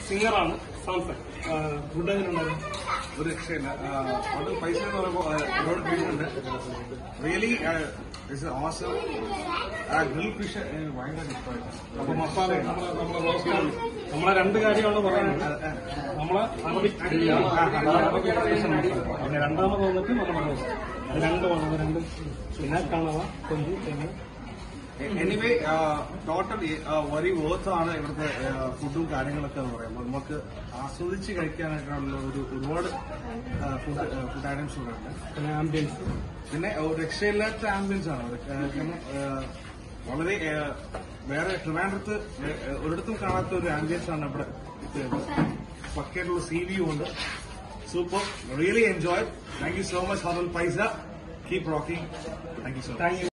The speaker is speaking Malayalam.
സിംഗറാണ് സാംസൺ ഫുഡ് എങ്ങനെ ഉണ്ടായിരുന്നു ഒരു രക്ഷയില്ല അത് പൈസ എന്ന് പറയുമ്പോൾ ഒരുപാട് ഫിഷ് ഉണ്ട് റിയലി ഓസം ഗ്രിൽ ഫിഷ് ഭയങ്കര ഇഷ്ടമായിട്ട് അപ്പൊ മസാല നമ്മളെ നമ്മളെ റോസ്റ്റ് നമ്മളെ രണ്ട് കാര്യമാണ് പറയുന്നത് നമ്മളെ അറബിക് അറബിക് tradition മസാല. പിന്നെ രണ്ടാമത് വന്നിട്ട് നമ്മുടെ റോസ്റ്റ് അത് രണ്ടുമാണ് അത് രണ്ടും പിന്നെ കണവ കൊഞ്ച് തേങ്ങ എനിവേ ടോട്ടൽ വരി വേർത്ത് ആണ് ഇവിടുത്തെ ഫുഡും കാര്യങ്ങളൊക്കെ എന്ന് പറയുമ്പോൾ നമുക്ക് ആസ്വദിച്ച് കഴിക്കാനായിട്ടുള്ള ഒരു ഒരുപാട് ഫുഡ് ഫുഡ് ഐറ്റംസ് ഇവിടെ ഉണ്ട് പിന്നെ ആംബിയൻസ് പിന്നെ ഒരു രക്ഷയില്ലാത്ത ആംബുലൻസ് ആണ് ഇവിടെ. ഏഹ് കാരണം ഏഹ് വളരെ ഏഹ് വേറെ ട്രിവാൻഡ്രത്ത് ഏഹ് ഒരിടത്തും കാണാത്ത ഒരു ആംബിയൻസ് ആണ് ഇവിടെ പക്കയായിട്ടുള്ള സി വ്യൂ ഉണ്ട് super really enjoy thank you so much hotel പൈസ keep rocking thank you so much thank U